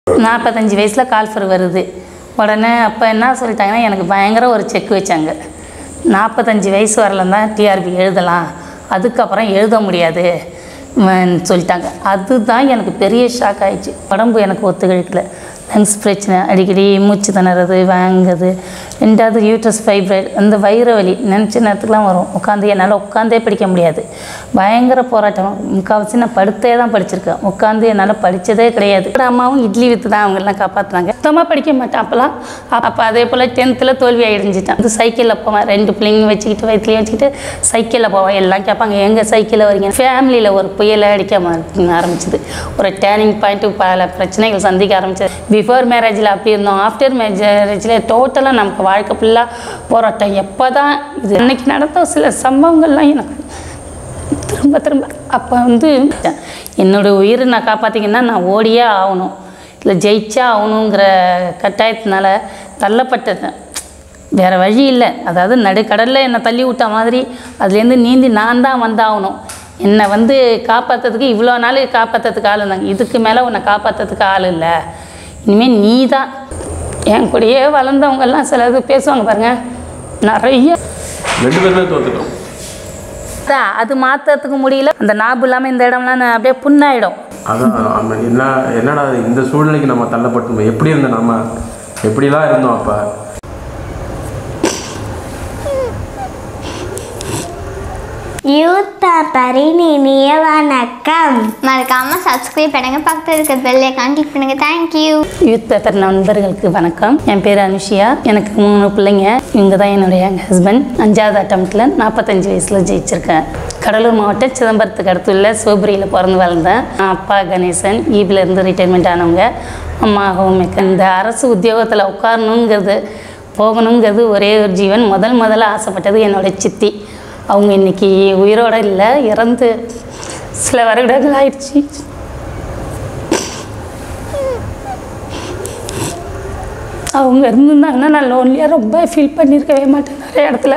நாற்பத்தஞ்சு வயசில் கால்ஃபர் வருது உடனே அப்போ என்ன சொல்லிட்டாங்கன்னா எனக்கு பயங்கர ஒரு செக் வச்சாங்க நாற்பத்தஞ்சு வயசு வரலாம் தான் டிஆர்பி எழுதலாம் அதுக்கப்புறம் எழுத முடியாது ம், சொல்லிட்டாங்க அதுதான் எனக்கு பெரிய ஷாக் ஆயிடுச்சு உடம்பு எனக்கு ஒத்துழைக்கல லங்ஸ் பிரச்சனை அடிக்கடி மூச்சு திணறது வாங்குது ரெண்டாவது யூட்ரஸ் ஃபைப்ரைட் அந்த வயிறு வலி நினச்ச நேரத்துக்குலாம் வரும் உட்காந்து என்னால் உட்காந்தே படிக்க முடியாது பயங்கர போராட்டம் முக்கால்வாசி நான் படுத்தே தான் படிச்சிருக்கேன் உட்காந்து என்னால் படித்ததே கிடையாது அப்புறம் அம்மாவும் இட்லி விற்று தான் அவங்கெல்லாம் காப்பாற்றினாங்க சுத்தமாக படிக்க மாட்டேன் அப்போல்லாம் அப்போ அதே போல் டென்த்தில் தோல்வி அடைஞ்சிட்டேன் அது சைக்கிளில் போவேன் ரெண்டு பிள்ளைங்க வச்சுக்கிட்டு வயிற்றுலையும் வச்சுக்கிட்டு சைக்கிளில் போவேன் எல்லாம் கேட்பாங்க எங்கே சைக்கிளில் வரீங்க ஃபேமிலியில் ஒரு புயலை அடிக்க ம- ஆரம்பிச்சது ஒரு டேர்னிங் பாயிண்ட்டு பல பிரச்சனைகள் சந்திக்க ஆரம்பிச்சது பிஃபோர் மேரேஜில் அப்படி இருந்தோம் ஆஃப்டர் மேரேஜில் டோட்டலாக நமக்கு வாழ்க்கை ஃபுல்லாக போராட்டம் எப்போ தான் இது அன்னைக்கு நடந்த சில சம்பவங்கள்லாம் எனக்கு திரும்ப திரும்ப அப்போ வந்து என்னோடய உயிரை நான் காப்பாற்றிங்கன்னா நான் ஓடியே ஆகணும் இல்லை ஜெயிச்சா ஆகணுங்கிற கட்டாயத்தினால தள்ளப்பட்டேன் வேறு வழி இல்லை அதாவது நடுக்கடலில் என்னை தள்ளி விட்ட மாதிரி அதுலேருந்து நீந்தி நான் தான் வந்தாகணும் என்னை வந்து காப்பாற்றுறதுக்கு இவ்வளோ நாள் காப்பாற்றுறதுக்கு ஆள் இருந்தாங்க இதுக்கு மேலே உன்னை காப்பாற்றுறதுக்கு ஆள் இல்லை இனிமேல் நீ தான் என் கூடயே வளர்ந்தவங்கெல்லாம் சிலது பேசுவாங்க பாருங்கள் நிறைய ரெண்டு பேருமே தோத்துட்டோம் அதான் அது மாற்றுறதுக்கு முடியல அந்த நாப்பு இல்லாமல் இந்த இடம்லாம் நான் அப்படியே புண்ணாயிடும் அதான் நம்ம என்ன என்னடா இது, இந்த சூழ்நிலைக்கு நம்ம தள்ளப்பட்டோம் எப்படி இருந்தோம் நம்ம எப்படிலாம் இருந்தோம் அப்போ யூத் பேப்பரின் இனிய வணக்கம் மறக்காம சப்ஸ்கிரைப் பண்ணுங்க பக்கத்தில் இருக்க பெல் ஐக்கான் கிளிக் பண்ணுங்க தேங்க்யூ யூத் பேப்பர் நண்பர்களுக்கு வணக்கம் என் பேர் அனுஷியா எனக்கு மூணு பிள்ளைங்க இவங்க தான் என்னுடைய ஹஸ்பண்ட் அஞ்சாவது அட்டம்ப்டில் நாற்பத்தஞ்சு வயசில் ஜெயிச்சிருக்கேன் கடலூர் மாவட்டம் சிதம்பரத்துக்கு அடுத்துள்ள சோபுரியில் பிறந்து வளர்ந்தேன் அப்பா கணேசன் ஈபில இருந்து ரிட்டைர்மெண்ட் ஆனவங்க அம்மா ஹோம்மேக்கர் இந்த அரசு உத்தியோகத்தில் உட்காரணுங்கிறது போகணுங்கிறது ஒரே ஒரு ஜீவன் முதல் முதல்ல ஆசைப்பட்டது என்னோட சித்தி அவங்க இன்னைக்கு உயிரோட இல்லை இறந்து சில வருடங்கள் ஆயிடுச்சு அவங்க இருந்திருந்தாங்கன்னா நான் லோன்லியாக ரொம்ப ஃபீல் பண்ணியிருக்கவே மாட்டேன் நிறைய இடத்துல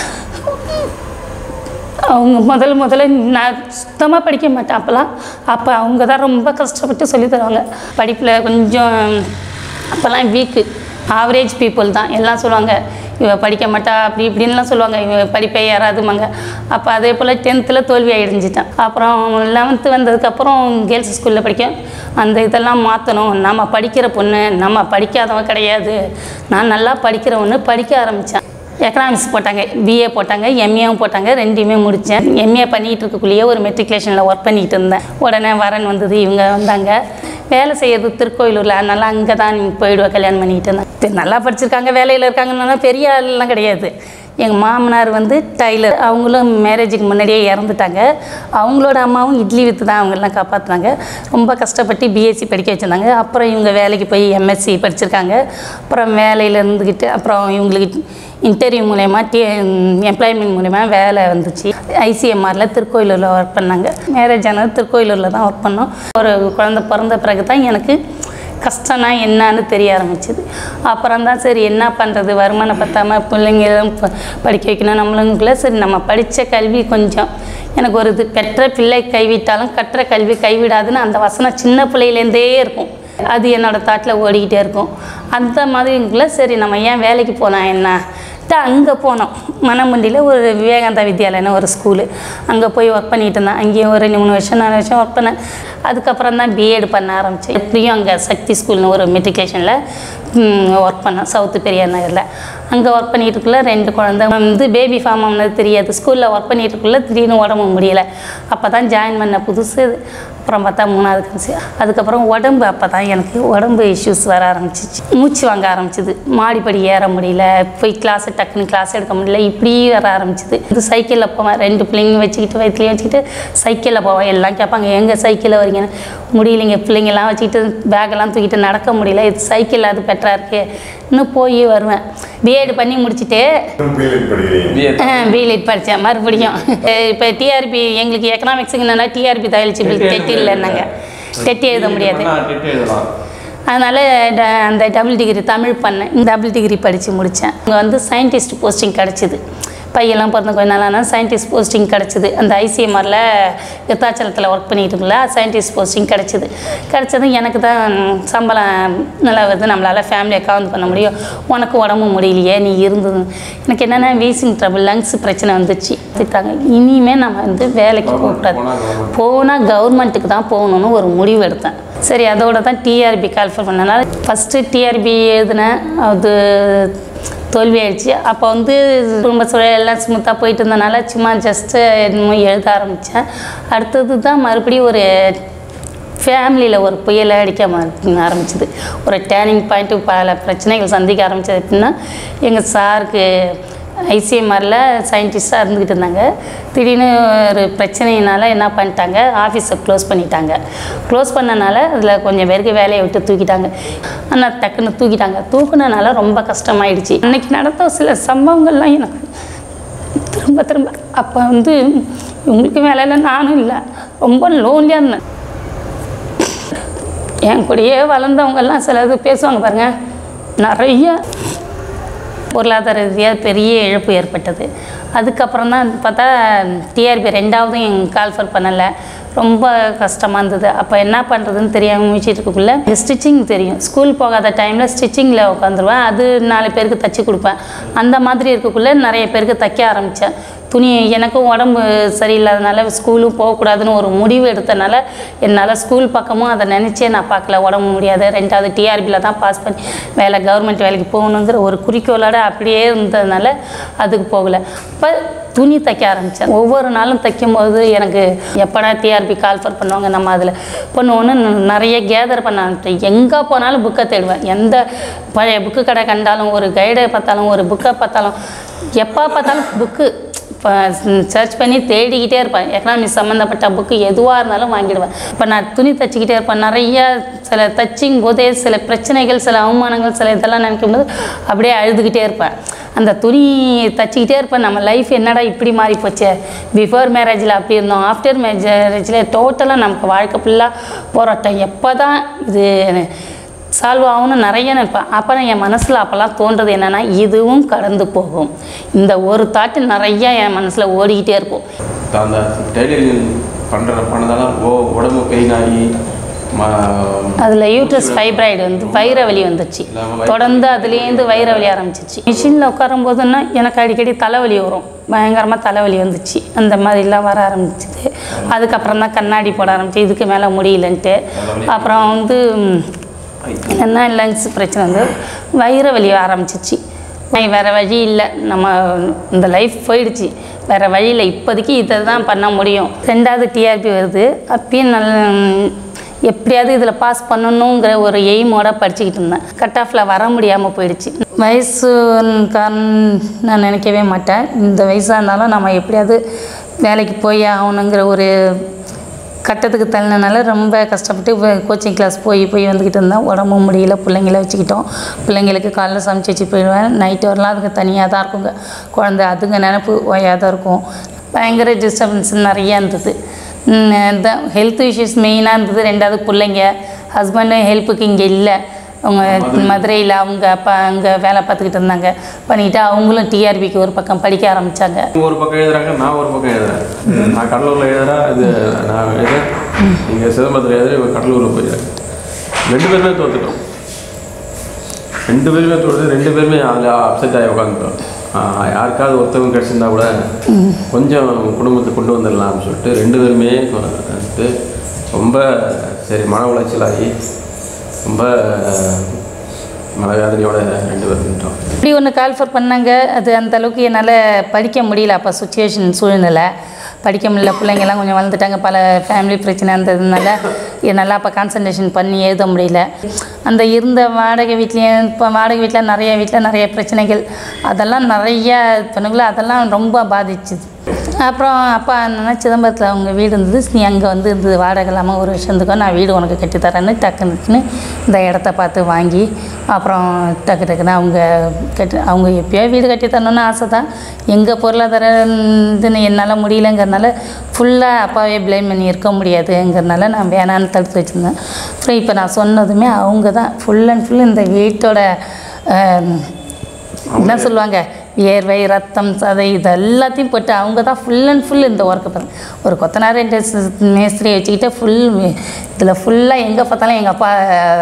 அவங்க முதல் முதல்ல நான் சுத்தமாக படிக்க மாட்டேன் அப்போல்லாம் அப்போ அவங்க தான் ரொம்ப கஷ்டப்பட்டு சொல்லித் தருவாங்க படிப்பில் கொஞ்சம் அப்போல்லாம் வீக்கு ஆவரேஜ் பீப்புள் தான் எல்லாம் சொல்லுவாங்க இவ படிக்க மாட்டா அப்படி இப்படின்லாம் சொல்லுவாங்க இவ படிப்பே ஏறாதுமாங்க அப்போ அதே போல் டென்த்தில் தோல்வி அடைஞ்சிட்டேன் அப்புறம் லெவன்த்து வந்ததுக்கப்புறம் கேர்ள்ஸ் ஸ்கூலில் படிக்க அந்த இதெல்லாம் மாற்றணும் நம்ம படிக்கிற பொண்ணு நம்ம படிக்காதவன் கிடையாது நான் நல்லா படிக்கிறவன்னு படிக்க ஆரம்பித்தேன் எக்கனாமிக்ஸ் போட்டாங்க பிஏ போட்டாங்க எம்ஏவும் போட்டாங்க ரெண்டையுமே முடித்தேன் எம்ஏ பண்ணிகிட்டு இருக்கக்குள்ளேயே ஒரு மெட்ரிகுலேஷனில் ஒர்க் பண்ணிகிட்டு இருந்தேன் உடனே வரன் வந்தது இவங்க வந்தாங்க வேலை செய்யறது திருக்கோயிலூரில் அதனால அங்கே தான் நீ போயிடுவா கல்யாணம் பண்ணிக்கிட்டு இருந்தேன் தெ- நல்லா படிச்சிருக்காங்க வேலையில் இருக்காங்கன்னா பெரிய ஆள்லாம் கிடையாது எங்கள் மாமனார் வந்து டைலர் அவங்களும் மேரேஜுக்கு முன்னாடியே இறந்துட்டாங்க அவங்களோட அம்மாவும் இட்லி விற்று தான் அவங்கெல்லாம் காப்பாற்றினாங்க ரொம்ப கஷ்டப்பட்டு பிஎஸ்சி படிக்க வச்சுருந்தாங்க அப்புறம் இவங்க வேலைக்கு போய் எம்எஸ்சி படிச்சிருக்காங்க அப்புறம் வேலையில் இருந்துக்கிட்டு அப்புறம் இவங்களுக்கு இன்டர்வியூ மூலயமா டி எம்ப்ளாய்மெண்ட் மூலயமா வேலை வந்துச்சு ஐசிஎம்ஆரில் திருக்கோயிலூரில் ஒர்க் பண்ணாங்க மேரேஜ் ஆனது திருக்கோயிலூரில் தான் ஒர்க் பண்ணோம் ஒரு குழந்தை பிறந்த பிறகு தான் எனக்கு கஷ்டம்னா என்னன்னு தெரிய ஆரம்பிச்சது அப்புறம் தான் சரி என்ன பண்ணுறது வருமானம் பத்தாம பிள்ளைங்க ப- படிக்க வைக்கணும் நம்மளுக்குள்ள சரி நம்ம படித்த கல்வி கொஞ்சம் எனக்கு ஒரு இது பெற்ற பிள்ளை கைவிட்டாலும் கற்ற கல்வி கைவிடாதுன்னு அந்த வசனம் சின்ன பிள்ளையிலேருந்தே இருக்கும் அது என்னோட தாட்டில் ஓடிக்கிட்டே இருக்கும் அந்த மாதிரிக்குள்ள சரி நம்ம ஏன் வேலைக்கு போகலாம் என்ன அங்கே போனோம் மணமுண்டியில் ஒரு விவேகானந்தா வித்யாலயன்னு ஒரு ஸ்கூலு அங்கே போய் ஒர்க் பண்ணிட்டு இருந்தேன் அங்கேயும் ஒரு ரெண்டு மூணு வருஷம் நாலு வருஷம் ஒர்க் பண்ணேன் அதுக்கப்புறம் தான் பிஎட் பண்ண ஆரம்பித்தேன் எப்படியும் அங்கே சக்தி ஸ்கூல்னு ஒரு மெட்ரிகுலேஷனில் ஒர்க் பண்ணேன் சவுத்து பெரியார் நகரில் அங்கே ஒர்க் பண்ணிட்டு இருக்கல ரெண்டு குழந்தை வந்து பேபி ஃபார்ம் ஆனது தெரியாது ஸ்கூலில் ஒர்க் பண்ணிட்டு இருக்கல திடீர்னு உடம்பு முடியல அப்போ தான் ஜாயின் பண்ண புதுசு அப்புறம் பார்த்தா மூணாவது கடைசி அதுக்கப்புறம் உடம்பு அப்போ தான் எனக்கு உடம்பு இஷ்யூஸ் வர ஆரம்பிச்சிச்சு மூச்சு வாங்க ஆரம்பிச்சிது மாடிப்படி ஏற முடியல போய் கிளாஸ் டக்குன்னு கிளாஸ் எடுக்க முடியல இப்படி வர ஆரம்பிச்சிது இது சைக்கிளில் போவேன் ரெண்டு பிள்ளைங்க வச்சுக்கிட்டு வயிற்றுலையும் வச்சுக்கிட்டு சைக்கிளில் போவேன் எல்லாம் கேட்பாங்க எங்கே சைக்கிளில் வரீங்கன்னு முடியலைங்க பிள்ளைங்கெல்லாம் வச்சுக்கிட்டு பேக்கெல்லாம் தூக்கிட்டு நடக்க முடியல இது சைக்கிள் அது பெட்டராக இருக்கு இன்னும் போய் வருவேன் பிஎட் பண்ணி முடிச்சுட்டு பிஎட் படித்தேன் மறுபடியும் இப்போ டிஆர்பி எங்களுக்கு எக்கனாமிக்ஸுக்கு என்னென்னா டிஆர்பி தயலிச்சிபிள் டெட் இல்லைன்னாங்க டெட் எழுத முடியாது அதனால் ட- அந்த டபுள் டிகிரி தமிழ் பண்ணேன் டபுள் டிகிரி படித்து முடித்தேன் அங்கே வந்து சயின்டிஸ்ட் போஸ்டிங் கிடச்சிது பையெல்லாம் பிறந்த கொஞ்ச நாளானா சயின்டிஸ்ட் போஸ்டிங் கிடச்சிது அந்த ஐசிஎம்ஆரில் விருத்தாச்சலத்தில் ஒர்க் பண்ணிட்டு இருக்கல சயின்டிஸ்ட் போஸ்டிங் கிடச்சிது கிடச்சதும் எனக்கு தான் சம்பளம் நல்லா வருது நம்மளால் ஃபேமிலியை கவுண்ட் பண்ண முடியும் உனக்கு உடம்பு முடியலையே நீ இருந்தது எனக்கு என்னென்னா வீசிங் ட்ரபிள் லங்ஸ் பிரச்சனை வந்துச்சு திட்டாங்க இனிமேல் நம்ம வந்து வேலைக்கு போகக்கூடாது போனால் கவர்மெண்ட்டுக்கு தான் போகணுன்னு ஒரு முடிவு எடுத்தேன் சரி அதோட தான் டிஆர்பி கால்ஃபர் பண்ணனால ஃபஸ்ட்டு டிஆர்பி எழுதினேன் அது தோல்வி ஆயிடுச்சு அப்போ வந்து குடும்ப சூழல் எல்லாம் ஸ்மூத்தாக போயிட்டு இருந்தனால சும்மா ஜஸ்ட்டு என்னமோ எழுத ஆரம்பித்தேன் அடுத்தது தான் மறுபடியும் ஒரு ஃபேமிலியில் ஒரு புயலை அடிக்க ம- ஆரம்பிச்சது ஒரு டேர்னிங் பாயிண்ட்டு பல பிரச்சனைகள் சந்திக்க ஆரம்பிச்சது எப்படின்னா எங்கள் சாருக்கு ஐசிஎம்ஆரில் சயின்டிஸ்டாக இருந்துக்கிட்டு இருந்தாங்க திடீர்னு ஒரு பிரச்சனையினால என்ன பண்ணிட்டாங்க ஆஃபீஸை க்ளோஸ் பண்ணிட்டாங்க க்ளோஸ் பண்ணனால அதில் கொஞ்சம் பேருக்கு வேலையை விட்டு தூக்கிட்டாங்க ஆனால் டக்குன்னு தூக்கிட்டாங்க தூக்குனனால ரொம்ப கஷ்டமாயிடுச்சு அன்னைக்கு நடந்த சில சம்பவங்கள்லாம் எனக்கு திரும்ப திரும்ப அப்போ வந்து உங்களுக்கு வேலை இல்லை நானும் இல்லை ரொம்ப லோன்லியாக இருந்தேன் என் கூடயே வளர்ந்தவங்கெல்லாம் சிலது பேசுவாங்க பாருங்க நிறைய பொருளாதார ரீதியாக பெரிய இழப்பு ஏற்பட்டது அதுக்கப்புறம் தான் பார்த்தா டிஆர்பி ரெண்டாவதும் என் கால்ஃபர் பண்ணலை ரொம்ப கஷ்டமாக இருந்தது அப்போ என்ன பண்ணுறதுன்னு தெரியாமல் முடிச்சிட்டு இருக்கக்குள்ள ஸ்டிச்சிங் தெரியும் ஸ்கூல் போகாத டைமில் ஸ்டிச்சிங்கில் உட்காந்துருவேன் அது நாலு பேருக்கு தச்சு கொடுப்பேன் அந்த மாதிரி இருக்கக்குள்ள நிறைய பேருக்கு தைக்க ஆரம்பித்தேன் துணி எனக்கும் உடம்பு சரியில்லாதனால ஸ்கூலும் போகக்கூடாதுன்னு ஒரு முடிவு எடுத்தனால என்னால் ஸ்கூல் பக்கமும் அதை நினச்சே நான் பார்க்கல உடம்பு முடியாது ரெண்டாவது டிஆர்பியில் தான் பாஸ் பண்ணி வேலை கவர்மெண்ட் வேலைக்கு போகணுங்கிற ஒரு குறிக்கோளோட அப்படியே இருந்ததுனால அதுக்கு போகலை இப்போ துணி தைக்க ஆரம்பித்தேன் ஒவ்வொரு நாளும் தைக்கும்போது எனக்கு எப்படா டிஆர்பி கால்ஃபர் பண்ணுவாங்க நம்ம அதில் பண்ணுவோன்னு நிறைய கேதர் பண்ண ஆரம்பிச்சேன் எங்கே போனாலும் புக்கை தேடுவேன் எந்த பழைய புக்கு கடை கண்டாலும் ஒரு கைடை பார்த்தாலும் ஒரு புக்கை பார்த்தாலும் எப்போ பார்த்தாலும் புக்கு இப்போ சர்ச் பண்ணி தேடிக்கிட்டே இருப்பேன் எக்கனாமிக்ஸ் சம்மந்தப்பட்ட புக்கு எதுவாக இருந்தாலும் வாங்கிடுவேன் இப்போ நான் துணி தச்சுக்கிட்டே இருப்பேன் நிறைய சில தச்சிங் போதே சில பிரச்சனைகள் சில அவமானங்கள் சில இதெல்லாம் நினைக்கும் போது அப்படியே அழுதுகிட்டே இருப்பேன் அந்த துணி தச்சுக்கிட்டே இருப்பேன் நம்ம லைஃப் என்னடா இப்படி மாறி போச்சே பிஃபோர் மேரேஜில் அப்படி இருந்தோம் ஆஃப்டர் மேரேஜில் டோட்டலாக நமக்கு வாழ்க்கை ஃபுல்லாக போராட்டம் எப்போ தான் இது சால்வ் ஆகும்னு நிறைய நினைப்பேன் அப்போ என் மனசில் அப்போல்லாம் தோன்றது என்னென்னா இதுவும் கடந்து போகும் இந்த ஒரு தாட்டு நிறைய என் மனசில் ஓடிக்கிட்டே இருக்கும் இப்போ அந்த டெய்லரிங் பண்ணுற பண்ணதால ஓ உடம்பு பெயின் ஆகி ம அதில் யூட்ரஸ் ஃபைப்ராய்டு வந்து வைர வலி வந்துச்சு தொடர்ந்து அதுலேருந்து வைர வலி ஆரம்பிச்சிச்சு மிஷினில் உட்காரும் போதுன்னா எனக்கு அடிக்கடி தலைவலி வரும் பயங்கரமாக தலைவலி வந்துச்சு அந்த மாதிரிலாம் வர ஆரம்பிச்சிது அதுக்கப்புறம் தான் கண்ணாடி போட ஆரம்பிச்சு இதுக்கு மேலே முடியலன்ட்டு அப்புறம் வந்து என்னென்னா லங்ஸ் பிரச்சனை வந்து வயிறு வலி ஆரம்பிச்சிச்சு வேறு வழி இல்லை நம்ம இந்த லைஃப் போயிடுச்சு வேறு வழியில் இப்போதைக்கு இதை தான் பண்ண முடியும் ரெண்டாவது டிஆர்பி வருது அப்பயும் நல்ல எப்படியாவது இதில் பாஸ் பண்ணணுங்கிற ஒரு எய்மோட படிச்சுக்கிட்டு இருந்தேன் கட் ஆஃபில் வர முடியாமல் போயிடுச்சு வயசு காரணம் நான் நினைக்கவே மாட்டேன் இந்த வயசாக இருந்தாலும் நம்ம எப்படியாவது வேலைக்கு போய் ஆகணுங்கிற ஒரு கட்டத்துக்கு தள்ளினனால ரொம்ப கஷ்டப்பட்டு கோச்சிங் கிளாஸ் போய் போய் வந்துக்கிட்டு இருந்தேன் உடம்பு முடியல பிள்ளைங்கள வச்சுக்கிட்டோம் பிள்ளைங்களுக்கு காலைல சமைச்சு வச்சு போயிடுவேன் நைட்டு வரலாம் அதுங்க தனியாக தான் இருக்குங்க குழந்தை அதுங்க நினப்பு ஓயாக தான் இருக்கும் பயங்கர டிஸ்டர்பன்ஸ் நிறையா இருந்தது இந்த ஹெல்த் இஷ்யூஸ் மெயினாக இருந்தது ரெண்டாவது பிள்ளைங்க ஹஸ்பண்டும் ஹெல்ப்புக்கு இங்கே இல்லை அவங்க மதுரையில் அவங்க அப்பா அங்கே வேலை பார்த்துக்கிட்டு இருந்தாங்க பண்ணிக்கிட்டு அவங்களும் டிஆர்பிக்கு ஒரு பக்கம் படிக்க ஆரம்பித்தாங்க ஒரு பக்கம் எழுதுறாங்க நான் ஒரு பக்கம் எழுதுறேன் நான் கடலூரில் எழுதுறேன் இது நான் எழுதுறேன் நீங்கள் சிதம்பரத்தில் எழுதுறேன் இவன் கடலூரில் போயிடுறேன் ரெண்டு பேருமே தோத்துட்டோம் ரெண்டு பேருமே தோற்று ரெண்டு பேருமே அதில் அப்செட் ஆகி உட்காந்துட்டோம் யாருக்காவது ஒருத்தவங்க கிடச்சிருந்தா கூட கொஞ்சம் குடும்பத்தை கொண்டு வந்துடலாம்னு சொல்லிட்டு ரெண்டு பேருமே வந்து ரொம்ப சரி மன உளைச்சலாகி ரொம்ப மனவேதனையோட ரெண்டு பேரும் இருந்துட்டோம் இப்படி ஒன்று கால்ஃபர் பண்ணாங்க அது அந்த அளவுக்கு என்னால் படிக்க முடியல அப்போ சுச்சுவேஷன் சூழ்நிலை படிக்க முடியல பிள்ளைங்கெல்லாம் கொஞ்சம் வளர்ந்துட்டாங்க பல ஃபேமிலி பிரச்சனை இருந்ததுனால என்னால் அப்போ கான்சன்ட்ரேஷன் பண்ணி எழுத முடியல அந்த இருந்த வாடகை வீட்லேயும் இப்போ வாடகை வீட்டில் நிறைய வீட்டில் நிறைய பிரச்சனைகள் அதெல்லாம் நிறைய பண்ணக்குள்ள அதெல்லாம் ரொம்ப பாதிச்சுது அப்புறம் அப்பா என்னன்னா சிதம்பரத்தில் அவங்க வீடு இருந்தது நீ அங்கே வந்து இருந்தது வாடகை இல்லாமல் ஒரு வருஷத்துக்கோ நான் வீடு உனக்கு கட்டி தரேன்னு டக்குன்னு இந்த இடத்த பார்த்து வாங்கி அப்புறம் டக்கு டக்குன்னு அவங்க கட்டி அவங்க எப்பயோ வீடு கட்டி தரணும்னு ஆசை தான் எங்கள் பொருளாதார இதுன்னு என்னால் முடியலங்கிறனால ஃபுல்லாக அப்பாவே ப்ளேம் பண்ணி இருக்க முடியாதுங்கிறனால நான் வேணான்னு தடுத்து வச்சுருந்தேன் அப்புறம் இப்போ நான் சொன்னதுமே அவங்க தான் ஃபுல் அண்ட் ஃபுல் இந்த வீட்டோட அஹ், என்ன சொல்லுவாங்க வியர்வை ரத்தம் சதை இது எல்லாத்தையும் போட்டு அவங்க தான் ஃபுல் அண்ட் ஃபுல் இந்த ஒர்க்கை பண்ண ஒரு கொத்தனார் ரெண்டு மேஸ்திரியை வச்சுக்கிட்டு ஃபுல் இதில் ஃபுல்லாக எங்கே பார்த்தாலும் எங்கள் அப்பா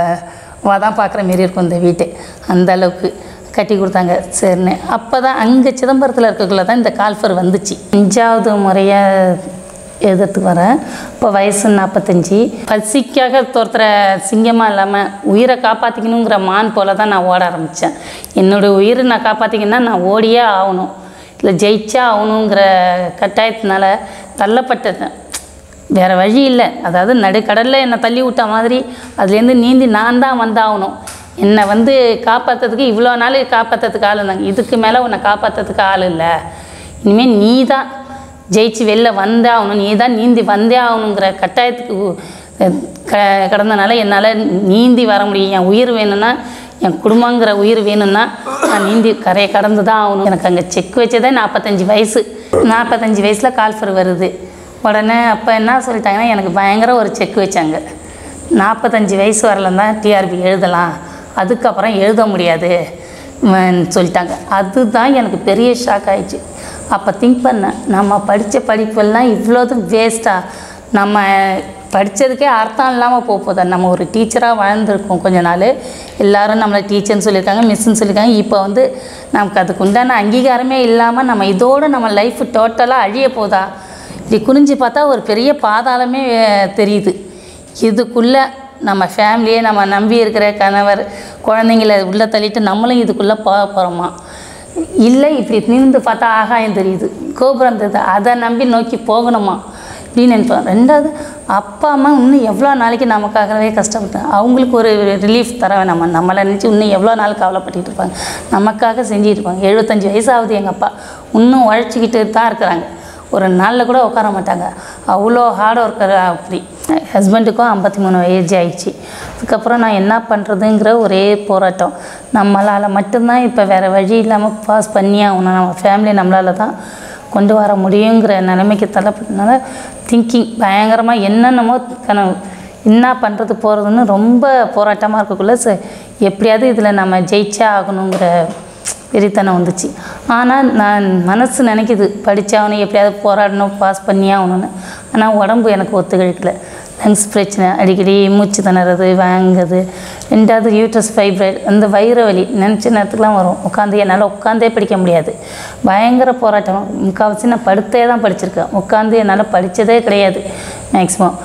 வா தான் பார்க்குற மாரி இருக்கும் இந்த வீட்டு அந்த அளவுக்கு கட்டி கொடுத்தாங்க சரின்னு அப்போ தான் அங்கே சிதம்பரத்தில் இருக்கக்குள்ள தான் இந்த கால்ஃபர் வந்துச்சு அஞ்சாவது முறையாக எழுதுறதுக்கு வரேன் இப்போ வயசு நாற்பத்தஞ்சி பசிக்காக துரத்துற சிங்கமாக இல்லாமல் உயிரை காப்பாற்றிக்கணுங்கிற மான் போல தான் நான் ஓட ஆரம்பித்தேன் என்னோடய உயிரை நான் காப்பாற்றிக்கணும்னா நான் ஓடியே ஆகணும் இல்லை ஜெயிச்சா ஆகணுங்கிற கட்டாயத்தினால தள்ளப்பட்டேன் வேறு வழி இல்லை அதாவது நடுக்கடலில் என்னை தள்ளி விட்ட மாதிரி அதுலேருந்து நீந்தி நான் தான் வந்தாகணும் என்னை வந்து காப்பாற்றுறதுக்கு இவ்வளோ நாள் காப்பாற்றுறதுக்கு ஆள் இருந்தாங்க இதுக்கு மேலே உன்னை காப்பாற்றுறதுக்கு ஆள் இல்லை இனிமேல் நீ தான் ஜெயிச்சு வெளில வந்தே ஆகணும் நீ தான் நீந்தி வந்தே ஆகணுங்கிற கட்டாயத்துக்கு அஹ், க கடந்தனால என்னால் நீந்தி வர முடியும் என் உயிர் வேணும்னா என் குடும்பங்கிற உயிர் வேணும்னா நான் நீந்தி கரையை கடந்து தான் ஆகணும் எனக்கு அங்கே செக் வச்சதே நாற்பத்தஞ்சு வயசு நாற்பத்தஞ்சு வயசில் கால்ஃபர் வருது உடனே அப்போ என்ன சொல்லிட்டாங்கன்னா எனக்கு பயங்கர ஒரு செக் வச்சாங்க நாற்பத்தஞ்சு வயசு வரலாம் தான் டிஆர்பி எழுதலாம் அதுக்கப்புறம் எழுத முடியாது ம், சொல்லிட்டாங்க அதுதான் எனக்கு பெரிய ஷாக் ஆயிடுச்சு அப்போ திங்க் பண்ணேன் நம்ம படித்த படிப்பெல்லாம் இவ்வளோதும் வேஸ்ட்டாக நம்ம படித்ததுக்கே அர்த்தம் இல்லாமல் போக போதா நம்ம ஒரு டீச்சராக வாழ்ந்துருக்கோம் கொஞ்ச நாள் எல்லாரும் நம்மளை டீச்சர்னு சொல்லியிருக்காங்க மிஸ்ஸுன்னு சொல்லியிருக்காங்க இப்போ வந்து நமக்கு அதுக்கு உண்டான அங்கீகாரமே இல்லாமல் நம்ம இதோடு நம்ம லைஃப் டோட்டலாக அழிய போதா இப்படி குனிஞ்சு பார்த்தா ஒரு பெரிய பாதாளமே அஹ், தெரியுது இதுக்குள்ளே நம்ம ஃபேமிலியே நம்ம நம்பி இருக்கிற கணவர் குழந்தைங்கள உள்ளே தள்ளிட்டு நம்மளும் இதுக்குள்ளே போக போகிறோமா இல்லை இப்படி நின்று பார்த்தா ஆகாயம் தெரியுது கோபுரம் தெரியுது அதை நம்பி நோக்கி போகணுமா அப்படின்னு நினைப்பேன் ரெண்டாவது அப்பா அம்மா இன்னும் எவ்வளோ நாளைக்கு நமக்காகவே கஷ்டப்பட்டாங்க அவங்களுக்கு ஒரு ரிலீஃப் தர வேணாமா நம்மளை நினச்சி இன்னும் எவ்வளோ நாள் கவலைப்பட்டுட்டு இருப்பாங்க நமக்காக செஞ்சுட்டு இருப்பாங்க எழுபத்தஞ்சி வயசாகுது எங்கள் அப்பா இன்னும் உழைச்சிக்கிட்டு தான் இருக்கிறாங்க ஒரு நாளில் கூட உட்கார மாட்டாங்க அவ்வளோ ஹார்ட் ஒர்க்கர் அப்படி ஹஸ்பண்டுக்கும் ஐம்பத்தி மூணு ஏஜ் ஆயிடுச்சு அதுக்கப்புறம் நான் என்ன பண்ணுறதுங்கிற ஒரே போராட்டம் நம்மளால் மட்டும்தான் இப்போ வேறு வழி இல்லாமல் பாஸ் பண்ணி ஆகணும் நம்ம ஃபேமிலி நம்மளால தான் கொண்டு வர முடியுங்கிற நிலைமைக்கு தள்ளப்பட்டனால திங்கிங் பயங்கரமாக என்னென்னமோ கனவு என்ன பண்ணுறது போகிறதுன்னு ரொம்ப போராட்டமாக இருக்கக்குள்ள ச எப்படியாவது இதில் நம்ம ஜெயிச்சே ஆகணுங்கிற வெறித்தனம் வந்துச்சு ஆனால் நான் மனசு நினைக்குது படித்தாகணும் எப்படியாவது போராடணும் பாஸ் பண்ணியே ஆகணும்னு ஆனால் உடம்பு எனக்கு ஒத்துழைக்கல லங்ஸ் பிரச்சனை அடிக்கடி மூச்சு திணறது வாங்குது ரெண்டாவது யூட்ரஸ் ஃபைப்ரைட் அந்த வயிறு வலி நினச்ச நேரத்துக்குலாம் வரும் உட்காந்து என்னால் உட்காந்தே படிக்க முடியாது பயங்கர போராட்டம் முக்கால்வாசி நான் படுத்தே தான் படிச்சிருக்கேன் உட்காந்து என்னால் படித்ததே கிடையாது மேக்ஸிமம்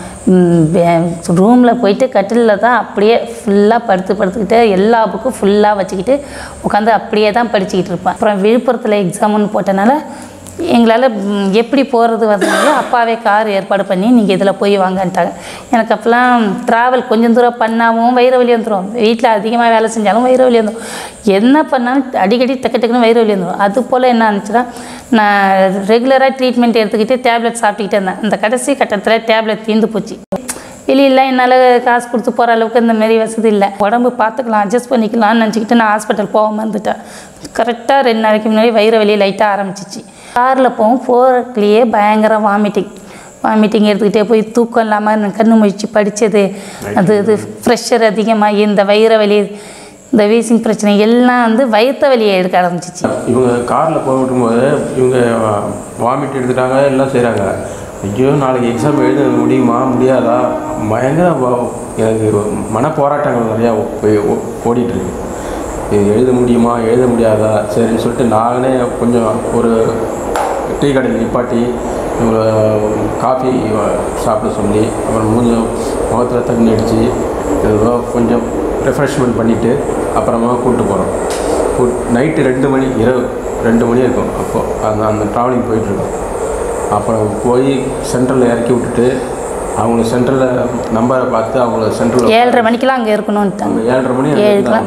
ரூமில் போயிட்டு கட்டிலில் தான் அப்படியே ஃபுல்லாக படுத்து படுத்துக்கிட்டு எல்லா புக்கும் ஃபுல்லாக வச்சுக்கிட்டு உட்காந்து அப்படியே தான் படிச்சுக்கிட்டு இருப்பேன் அப்புறம் விழுப்புரத்தில் எக்ஸாம்னு போட்டனால எங்களால் ம், எப்படி போகிறது வரதுனால அப்பாவே கார் ஏற்பாடு பண்ணி நீங்கள் இதில் போய் வாங்கன்ட்டாங்க எனக்கு அப்போல்லாம் ட்ராவல் கொஞ்சம் தூரம் பண்ணாவும் வயிறு வலி வந்துடும் வீட்டில் அதிகமாக வேலை செஞ்சாலும் வயிறு வலி வந்துடும் என்ன பண்ணாலும் அடிக்கடி டக்கு டக்குன்னு வயிறு வலி வந்துடும் அது போல் என்ன ஆனிச்சுன்னா நான் ரெகுலராக ட்ரீட்மெண்ட் எடுத்துக்கிட்டு டேப்லெட் சாப்பிட்டுக்கிட்டே இருந்தேன் அந்த கடைசி கட்டத்தில் டேப்லெட் தீர்ந்து போச்சு வெளியில் என்னால் காசு கொடுத்து போகிற அளவுக்கு இந்த மாரி வசதி இல்லை உடம்பு பார்த்துக்கலாம் அட்ஜஸ்ட் பண்ணிக்கலாம்னு நினச்சிக்கிட்டு நான் ஹாஸ்பிட்டல் போகாம இருந்துட்டேன் கரெக்டாக ரெண்டு நாளைக்கு முன்னாடி வயிறு வலி லைட்டாக ஆரம்பிச்சிச்சு காரில் போகும் போகிறக்குள்ளேயே பயங்கர வாமிட்டிங் வாமிட்டிங் எடுத்துக்கிட்டே போய் தூக்கம் இல்லாமல் கண்ணு முழிச்சு படித்தது அது இது ப்ரெஷர் அதிகமாகி இந்த வயிறு வலி இந்த வீசிங் பிரச்சனை எல்லாம் வந்து வயிற்று வலியை எடுக்க ஆரம்பிச்சிச்சு இவங்க காரில் போகும்போது இவங்க வாமிட் எடுத்துட்டாங்க எல்லாம் செய்கிறாங்க ஐயோ நாளைக்கு எக்ஸாம் எழுத முடியுமா முடியாதா பயங்கர வ- எனக்கு மன போராட்டங்கள் நிறையா போய் ஓ- ஓடிட்டு இருக்கு இது எழுத முடியுமா எழுத முடியாதா சரின்னு சொல்லிட்டு நானே கொஞ்சம் ஒரு டீ கடையில் நிப்பாட்டி இவங்களை காஃபி சாப்பிட சொல்லி அப்புறம் மூஞ்சி முகத்தில் தண்ணி அடித்து ஏதோ கொஞ்சம் ரெஃப்ரெஷ்மெண்ட் பண்ணிவிட்டு அப்புறமா கூப்பிட்டு போகிறோம் நைட்டு ரெண்டு மணி இரவு ரெண்டு மணி இருக்கும் அப்போது அந்த அந்த ட்ராவலிங் போயிட்டுருக்கோம் அப்புறம் போய் சென்ட்ரலில் இறக்கி விட்டுட்டு அவங்க சென்ட்ரலில் நம்பரை பார்த்து அவங்கள சென்ட்ரலில் ஏழரை மணிக்கெல்லாம் அங்கே இருக்கணும்ட்டாங்க அங்கே ஏழரை மணி ஏழுக்கெல்லாம்.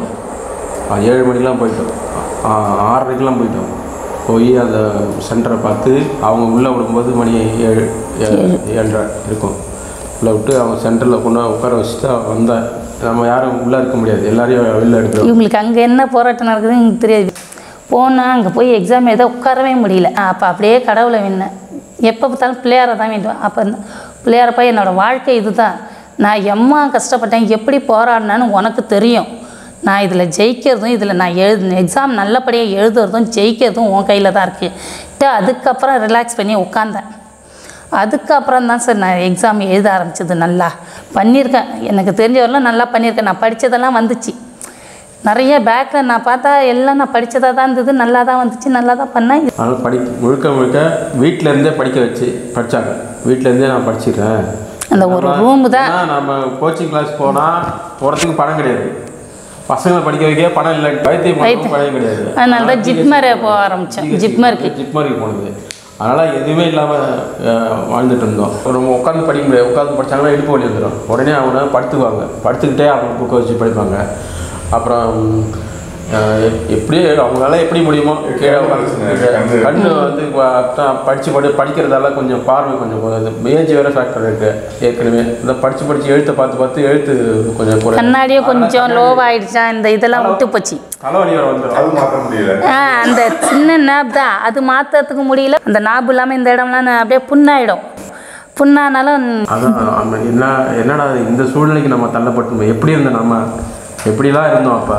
ஆ, ஏழு மணிக்கெலாம் போயிட்டோம் ஆ, ஆறரைக்கெலாம் போயிட்டோம் போய் அந்த சென்டரை பார்த்து அவங்க உள்ளே விடும்போது மணி ஏழு ஏழு ஏழரை இருக்கும் உள்ளே விட்டு அவங்க சென்டரில் கொண்டு போய் உட்கார வச்சுட்டு வந்தேன் நம்ம யாரும் உள்ளே இருக்க முடியாது எல்லாரையும் வெளில எடுக்கிறோம் இவங்களுக்கு அங்கே என்ன போராட்டம் நடக்குதுன்னு எனக்கு தெரியாது போனால் அங்கே போய் எக்ஸாம் எழுத உட்காரவே முடியல அப்போ அப்படியே கடவுளை விண்ணேன் எப்போ பார்த்தாலும் பிள்ளையாரை தான் வேண்டுவேன் அப்போ பிள்ளையாரப்பா என்னோடய வாழ்க்கை இதுதான் நான் எம்மா கஷ்டப்பட்டேன் எப்படி போராடினேன்னு உனக்கு தெரியும் நான் இதில் ஜெயிக்கிறதும் இதில் நான் எழுது எக்ஸாம் நல்லபடியாக எழுதுறதும் ஜெயிக்கிறதும் உன் கையில் தான் இருக்குது அதுக்கப்புறம் ரிலாக்ஸ் பண்ணி உட்காந்தேன் அதுக்கப்புறம் தான் சார் நான் எக்ஸாம் எழுத ஆரம்பிச்சது நல்லா பண்ணியிருக்கேன் எனக்கு தெரிஞ்சவரெல்லாம் நல்லா பண்ணியிருக்கேன் நான் படித்ததெல்லாம் வந்துச்சு நிறைய பேக்கில் நான் பார்த்தா எல்லாம் நான் படித்ததாக தான் இருந்தது நல்லா தான் வந்துச்சு நல்லா தான் பண்ணேன் அதனால் படி முழுக்க முழுக்க வீட்டில் இருந்தே படிக்க வச்சு படித்தாங்க வீட்டில் இருந்தே நான் படிச்சிடுறேன் அந்த ஒரு ரூமு தான் ஏன்னா நம்ம கோச்சிங் கிளாஸ் போனால் போகிறதுக்கு பணம் கிடையாது பசங்களை படிக்க வைக்க பணம் இல்லை வைத்தியம் பண்ணவும் பணம் கிடையாது அதனால தான் ஜிப்மரை போக ஆரம்பித்தேன் ஜிப்மருக்கு ஜிப்மருக்கு போனது அதனால் எதுவுமே இல்லாமல் வாழ்ந்துட்டு இருந்தோம் நம்ம உட்காந்து படிக்க முடியாது உட்காந்து படிச்சாங்கன்னா இடுப்பு வலி வந்துடும் உடனே அவங்க படுத்துக்குவாங்க படுத்துக்கிட்டே அவங்க புக்கை வச்சு படிப்பாங்க அப்புறம் அஹ், எப்படியே அவங்களால எப்படி முடியுமோ கீழே உட்காந்து கண்ணு வந்து ப- படிச்சு படி படிக்கிறதால கொஞ்சம் பார்வை கொஞ்சம் ஏஜ் வேறு ஃபேக்டர் இருக்குது ஏற்கனவே இந்த படித்து படித்து எழுத்தை பார்த்து பார்த்து எழுத்து கொஞ்சம் குறை கண்ணாடியே கொஞ்சம் லோவாயிடுச்சா இந்த இதெல்லாம் விட்டு போச்சு தலைவலி வேறு வந்துடும் அது மாற்ற முடியல ஆ அந்த சின்ன நாப் தான் அது மாற்றுறதுக்கு முடியல அந்த நாப் இல்லாமல் இந்த இடம்லாம் நான் அப்படியே புண்ணாயிடும் புண்ணானாலும் அதான் நம்ம என்ன என்னடா இது, இந்த சூழ்நிலைக்கு நம்ம தள்ளப்பட்டோம் எப்படி இருந்தோம் நம்ம எப்படிலாம் இருந்தோம் அப்போ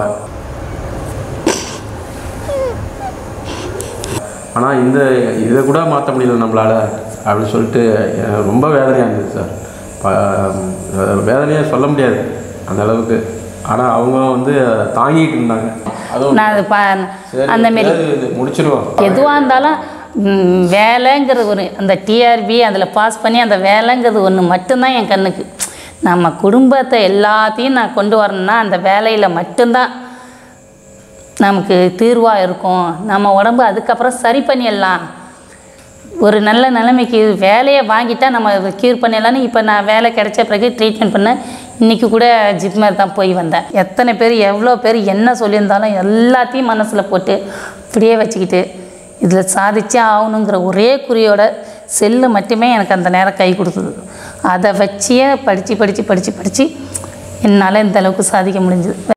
ஆனால் இந்த இதை கூட மாற்ற முடியல நம்மளால் அப்படின்னு சொல்லிட்டு எனக்கு ரொம்ப வேதனையாக இருந்தது சார் ப- வேதனையாக சொல்ல முடியாது அந்த அளவுக்கு ஆனால் அவங்க வந்து தாங்கிட்டு இருந்தாங்க அதுவும் நான் அது பா சரி, அந்த மாரி எப்படியாவது இது முடிச்சிருவோம் எதுவாக இருந்தாலும் ம், வேலைங்கிறது ஒரு அந்த டிஆர்பி அதில் பாஸ் பண்ணி அந்த வேலைங்கிறது ஒன்று மட்டும்தான் என் கண்ணுக்கு நம்ம குடும்பத்தை எல்லாத்தையும் நான் கொண்டு வரணும்னா அந்த வேலையில் மட்டும்தான் நமக்கு தீர்வாக இருக்கும் நம்ம உடம்பு அதுக்கப்புறம் சரி பண்ணிடலாம் ஒரு நல்ல நிலைமைக்கு வேலையை வாங்கிட்டா நம்ம அதை க்யூர் பண்ணிடலான்னு இப்போ நான் வேலை கிடைச்ச பிறகு ட்ரீட்மெண்ட் பண்ணேன் இன்றைக்கி கூட ஜிப்மர் தான் போய் வந்தேன் எத்தனை பேர் எவ்வளோ பேர் என்ன சொல்லியிருந்தாலும் எல்லாத்தையும் மனசில் போட்டு இப்படியே வச்சுக்கிட்டு இதில் சாதிச்சே ஆகணுங்கிற ஒரே குறியோட செல்லு மட்டுமே எனக்கு அந்த நேரம் கை கொடுத்தது அதை வச்சே படித்து படித்து படித்து படித்து என்னால் இந்த அளவுக்கு சாதிக்க முடிஞ்சுது